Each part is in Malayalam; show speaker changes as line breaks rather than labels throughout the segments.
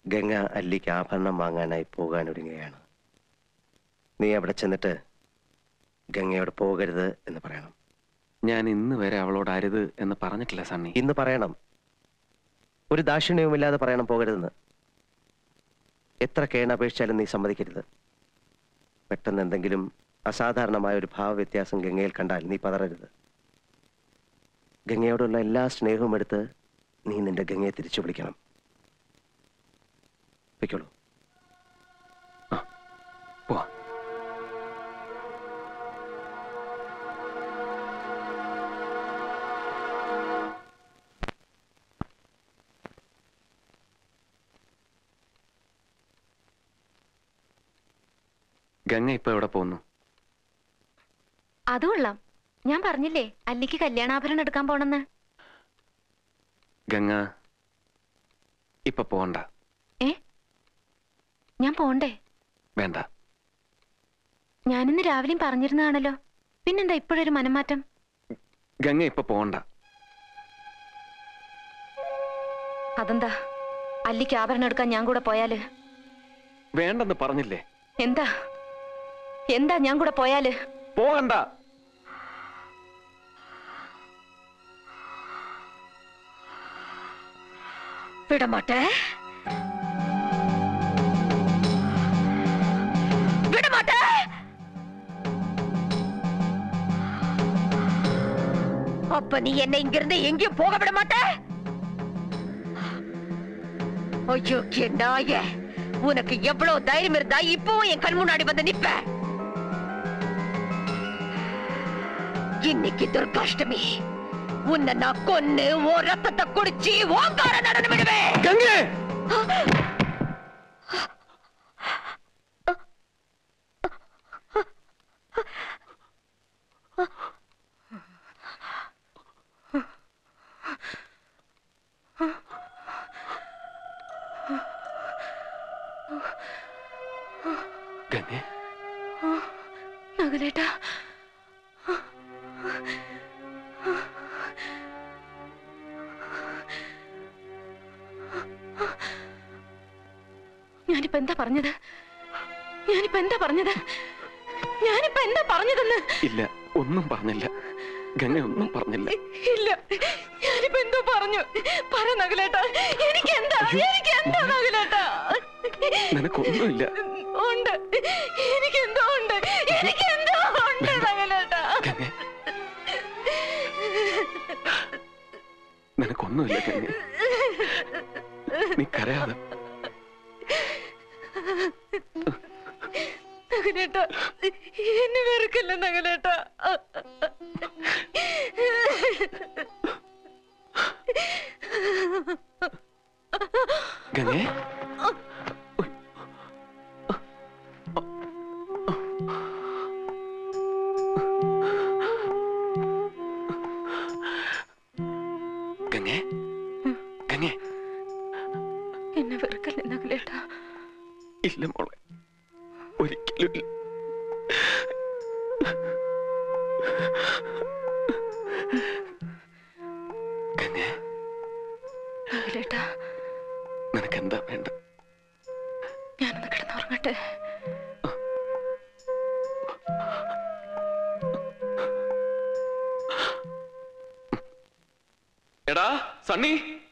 ഗംഗ അല്ലിക്ക് ആഭരണം വാങ്ങാനായി പോകാനൊരുങ്ങുകയാണ് നീ അവിടെ ചെന്നിട്ട് ഗംഗയോട് പോകരുത് എന്ന് പറയണം
ഞാൻ ഇന്ന് വരെ അവളോട് അരുത് എന്ന് പറഞ്ഞിട്ടില്ല സണ്ണി
ഇന്ന് പറയണം ഒരു ദാക്ഷിണ്യവുമില്ലാതെ പറയണം പോകരുതെന്ന് എത്ര കേണപേക്ഷിച്ചാലും നീ സമ്മതിക്കരുത് പെട്ടെന്ന് എന്തെങ്കിലും അസാധാരണമായ ഒരു ഭാവവ്യത്യാസം ഗംഗയിൽ കണ്ടാൽ നീ പതറരുത് ഗംഗയോടുള്ള എല്ലാ സ്നേഹവും എടുത്ത് നീ നിന്റെ ഗംഗയെ തിരിച്ചു വിളിക്കണം വെക്കോളൂ
പോവാ ഗംഗ ഇപ്പൊ എവിടെ പോകുന്നു
അത് കൊള്ളാം ഞാൻ പറഞ്ഞില്ലേ അല്ലിക്ക് കല്യാണാഭരണം എടുക്കാൻ പോണെന്ന്
ഗംഗ ഇപ്പൊ പോണ്ട
ഏ ഞാൻ പോണ്ടേ
വേണ്ട
ഞാനിന്ന് രാവിലെയും പറഞ്ഞിരുന്നതാണല്ലോ പിന്നെന്താ ഇപ്പോഴൊരു മനംമാറ്റം
ഗംഗ ഇപ്പൊ പോണ്ട
അതെന്താ അല്ലിക്ക് ആഭരണം എടുക്കാൻ ഞാൻ കൂടെ പോയാല്
വേണ്ടെന്ന് പറഞ്ഞില്ലേ
എന്താ എന്താ ഞാൻ കൂടെ പോയാല്
പോകണ്ട
വിടമാട്ടെ വിടമാട്ടെ அப்ப நீ என்ன இங்கிருந்து எங்கேயும் போக விட மாட்ட ஐயோ நாய உனக்கு எவ்வளவு தைரியம் இருந்தா இப்பவும் என் கண் முன்னாடி வந்து நிப்ப இன்னைக்கு துர்காஷ்டமி உன்னை நான் கொன்னு ஓ ரத்தத்தை குடிச்சு ஓங்கார நடனம் விடுவேன்
ഗംഗേ ഗംഗേ
നഗലേട്ടാ ഞാനിപ്പോ എന്താ പറഞ്ഞത് ഞാനിപ്പോ എന്താ പറഞ്ഞത് ഞാനിപ്പോ എന്താ പറഞ്ഞതെന്ന്
ഇല്ല ഒന്നും പറഞ്ഞില്ല ഗംഗ ഒന്നും പറഞ്ഞില്ല
ഇല്ല ഞാനിപ്പോ എന്തോ പറഞ്ഞു പറ നഗലേട്ടാ എനിക്ക് എന്താ എനിക്ക് എന്താ നഗലേട്ടാ
നിനക്കൊന്നുമില്ല
ഉണ്ട് എനിക്ക് എന്തോ ഉണ്ട് എനിക്ക് എന്തോ ഉണ്ട് നഗലേട്ടാ
ഗംഗേ നിനക്കൊന്നുമില്ല ഗംഗേ നീ കരയാതെ
നഗലേട്ടാ എന്നെ വെറുക്കല്ല നഗലേട്ടാ
ഗംഗേ ഗംഗേ ഗംഗേ
എന്നെ വെറുക്കല്ല നഗലേട്ടാ
ഇല്ല മോളെ ഒരിക്കലും ഇല്ല ഗംഗേ
നഗലേട്ടാ
നിനക്ക് എന്താ വേണ്ട
ഞാനൊന്ന് കിടന്നുറങ്ങട്ടെ
എടാ സണ്ണി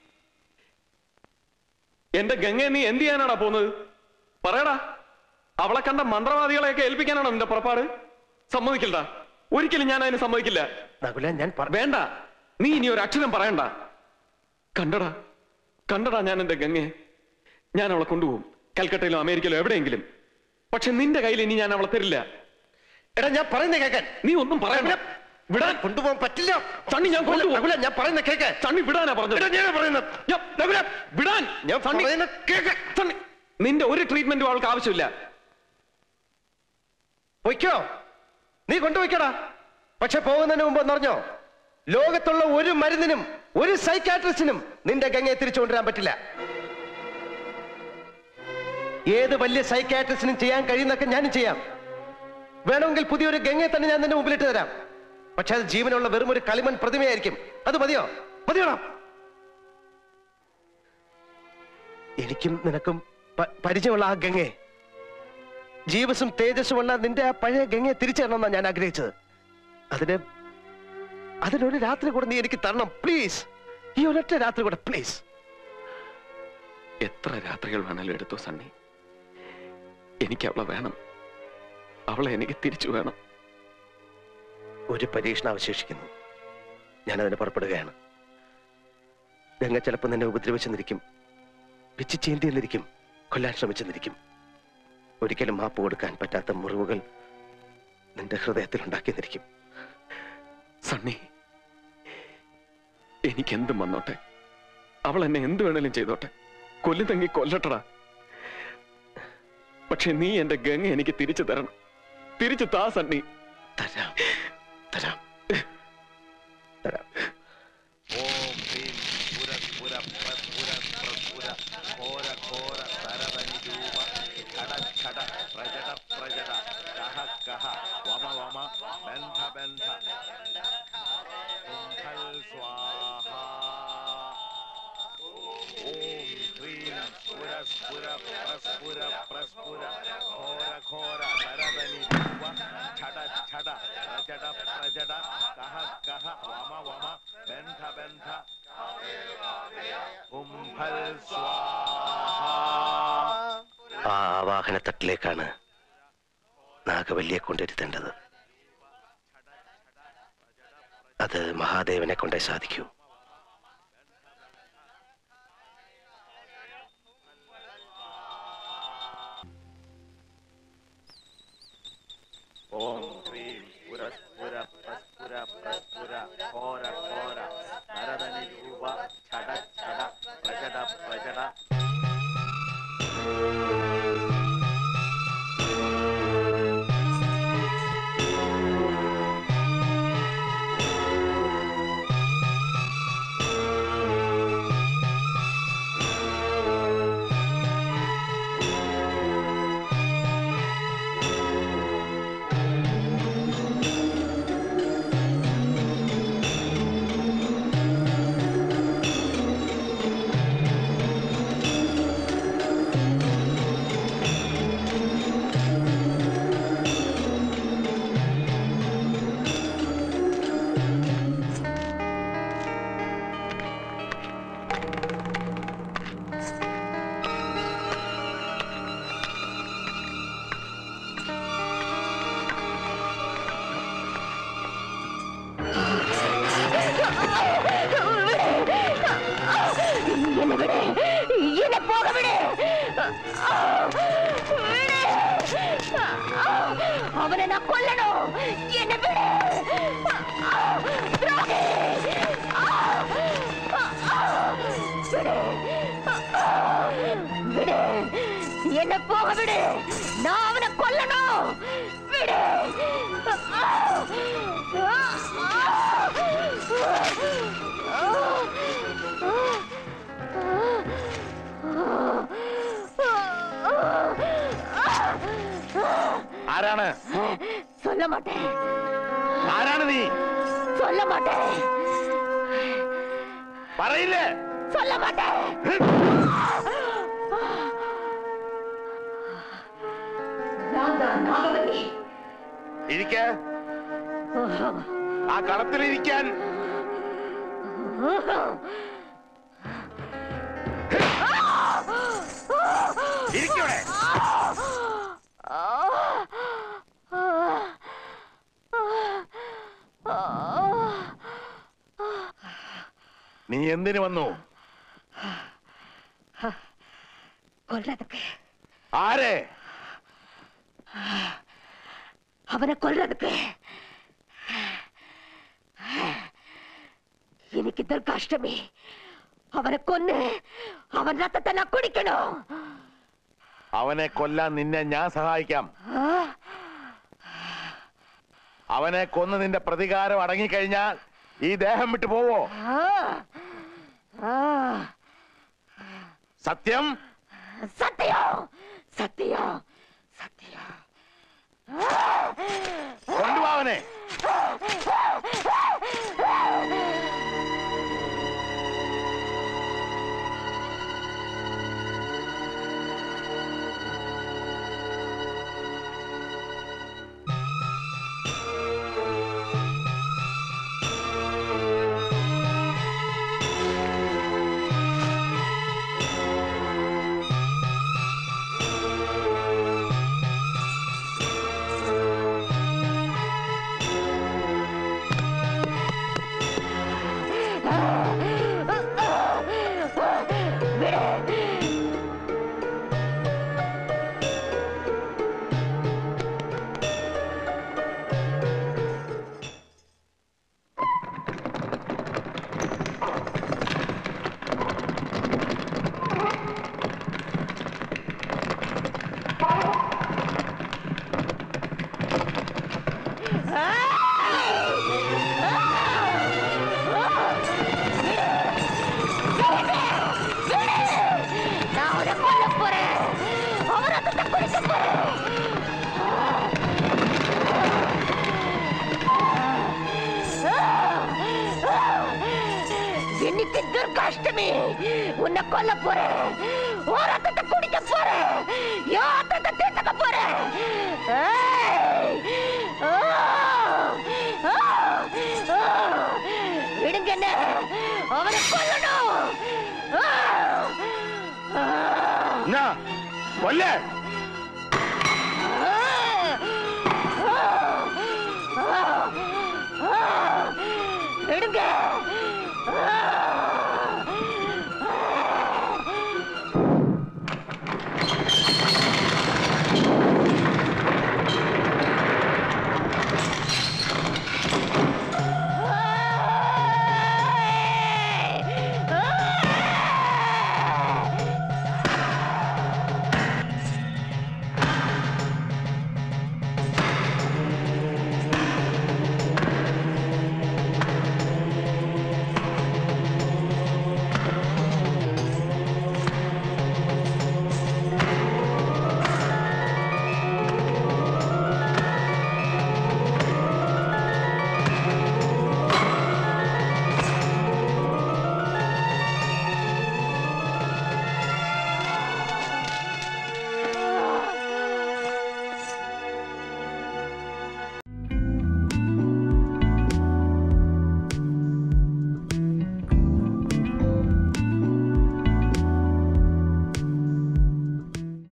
എന്റെ ഗംഗയെ നീ എന്ത് ചെയ്യാനാടാ പോകുന്നത് പറയടാ അവളെ കണ്ട മന്ത്രവാദികളെയൊക്കെ ഏൽപ്പിക്കാനാണോ നിന്റെ പുറപ്പാട് സമ്മതിക്കില്ലടാ ഒരിക്കലും ഞാൻ അതിന് സമ്മതിക്കില്ല
നകുല ഞാൻ പറ-
വേണ്ട നീ ഇനി ഒരു അക്ഷരം പറയണ്ട കണ്ടടാ കണ്ടടാ ഞാൻ എന്റെ ഗംഗയെ ഞാൻ അവളെ കൊണ്ടുപോകും കൽക്കട്ടയിലോ അമേരിക്കയിലോ എവിടെയെങ്കിലും പക്ഷെ നിന്റെ കയ്യിൽ ഇനി ഞാൻ അവളെ തരില്ല
എടാ ഞാൻ പറയുന്ന കേക്കാൻ
നീ ഒന്നും പറയണ്ട വിടാൻ
കൊണ്ടുപോകാൻ പറ്റില്ല
സണ്ണി ഞാൻ കൊണ്ടുപോകും
നകുല ഞാൻ പറയുന്ന കേക്കാൻ
സണ്ണി വിടാനാ പറഞ്ഞത്
എടാ, ഞാനാ പറയുന്നത്
ഞാൻ- നകുല, വിടാൻ
ഞാൻ
സണ്ണി,
പറയുന്ന കേക്കാൻ
സണ്ണി, നിന്റെ ഒരു ട്രീറ്റ്മെന്റും അവൾക്ക് ആവശ്യമില്ല
പൊയ്ക്കോ നീ കൊണ്ടുപോയിക്കടാ പക്ഷെ പോകുന്നതിന് മുമ്പ് എന്നറിഞ്ഞോ ലോകത്തുള്ള ഒരു മരുന്നിനും ഒരു സൈക്കാട്രിസ്റ്റിനും നിന്റെ ഗംഗയെ തിരിച്ചു കൊണ്ടുവരാൻ പറ്റില്ല ഏത് വലിയ സൈക്കാട്രിസ്റ്റിനും ചെയ്യാൻ കഴിയുന്നൊക്കെ ഞാനും ചെയ്യാം വേണമെങ്കിൽ പുതിയൊരു ഗംഗയെ തന്നെ ഞാൻ നിന്റെ മുമ്പിലിട്ട് തരാം പക്ഷെ അത് ജീവനുള്ള വെറും ഒരു കളിമൺ പ്രതിമയായിരിക്കും അത് മതിയോ മതിയോടാ എനിക്കും നിനക്കും പ- പരിചയമുള്ള ആ ഗംഗയെ ജീവസും തേജസ്സുമുള്ള നിന്റെ ആ പഴയ ഗംഗയെ തിരിച്ചറിയണമെന്നാണ് ഞാൻ ആഗ്രഹിച്ചത് അതിന് അതിനൊരു രാത്രി കൂടെ നീ എനിക്ക് തരണം പ്ലീസ് ഈ ഒരൊറ്റ രാത്രി കൂടെ പ്ലീസ്
എത്ര രാത്രികൾ വേണേലും എടുത്തോ സണ്ണി എനിക്ക് അവളെ വേണം അവളെ എനിക്ക് തിരിച്ചു വേണം
ഒരു പരീക്ഷണം അവശേഷിക്കുന്നു ഞാൻ അതിന് പുറപ്പെടുകയാണ് ഗംഗ ചിലപ്പോൾ നിന്നെ ഉപദ്രവിച്ചെന്നിരിക്കും പിച്ച് ചീന്തി എന്നിരിക്കും കൊല്ലാൻ ശ്രമിച്ചെന്നിരിക്കും ഒരിക്കലും മാപ്പ് കൊടുക്കാൻ പറ്റാത്ത മുറിവുകൾ നിന്റെ ഹൃദയത്തിൽ ഉണ്ടാക്കിയെന്നിരിക്കും
സണ്ണി എനിക്ക് എന്തും വന്നോട്ടെ അവൾ എന്നെ എന്ത് വേണേലും ചെയ്തോട്ടെ കൊല്ലുതെങ്കി കൊല്ലട്ടടാ പക്ഷെ നീ എന്റെ ഗംഗ എനിക്ക് തിരിച്ചു തരണം തിരിച്ചു താ സണ്ണി
തരാം തരാം തരാം
ഓം ഹ്രീം പുര പുര പ്രസ്ഫുര പ്രസ്ഫുര ഘോര ഘോര തരതനി രൂപ ഘട ഘട പ്രജട പ്രജട കഹ കഹ വമ വമ ബന്ധ ബന്ധ കുംഭൽ സ്വാഹ ഓം ഹ്രീം സ്ഫുര സ്ഫുര പ്രസ്ഫുര പ്രസ്ഫുര ഘോര ഘോര തരതനി രൂപ ഛട ഛട പ്രജട പ്രജട കഹ കഹ വമ വമ ബന്ധ ബന്ധ കുംഭൽ സ്വാഹ
ആ ആവാഹനത്തട്ടിലേക്കാണ് നാഗവല്ലിയെ കൊണ്ടിരുത്തേണ്ടത് അത് മഹാദേവനെ കൊണ്ടേ സാധിക്കൂ
ഓം ഹ്രീം പുര പുര പ്രസ്ഫുര പ്രസ്ഫുര ഘോര ഘോര നരതനി രൂപ ഛട ഛട പ്രജട പ്രജട
എന്നെ വിട് എന്നെ പോക വിട് വിട്. അവനെ നാ കൊല്ലണോ എന്നെ വിട് ദ്രോഹി. വിട്. വിട്. എന്നെ പോക വിട് ഞാൻ അവനെ കൊല്ലണോ വിട്
ആരാണ്
சொல்ல மாட்டேன்
ആരാണ് നീ
சொல்ல மாட்டேன்
പറയില്ലേ
சொல்ல மாட்டேன் நான் தான் நாகவல்லி
ഇരിക്ക ആ കളത്തിലിരിക്കാൻ ഇരിക്കവിടെ നീ എന്തിനു വന്നു
கொல்றதுக்கு
ആരെ
அவனை கொல்றதுக்கு இன்னைக்கு துர்காஷ்டமி அவனை கொன்னு அவன் ரத்தத்தை நான் குடிக்கணும்
അവനെ കൊല്ലാൻ നിന്നെ ഞാൻ സഹായിക്കാം
ஆ?
അവനെ കൊന്ന് നിന്റെ പ്രതികാരം അടങ്ങിക്കഴിഞ്ഞാൽ ഈ ദേഹം വിട്ടു പോവോ
ஆ. ஆ.
സത്യം
சத்தியம் சத்தியம் சத்தியம்
കൊണ്ടുപോ അവനെ
இன்னைக்கு துர்காஷ்டமி உன்னை கொல்ல போறேன் ஓ ரத்தத்தை குடிக்க போறேன் யோ ரத்தத்தை தீர்த்துக்க போறேன் ஏய்! ஆ! ஆ! ஆ! விடுங்க என்ன அவனை கொல்லணும் ஆ! ஆ!
എന്നാ കൊല്ലേ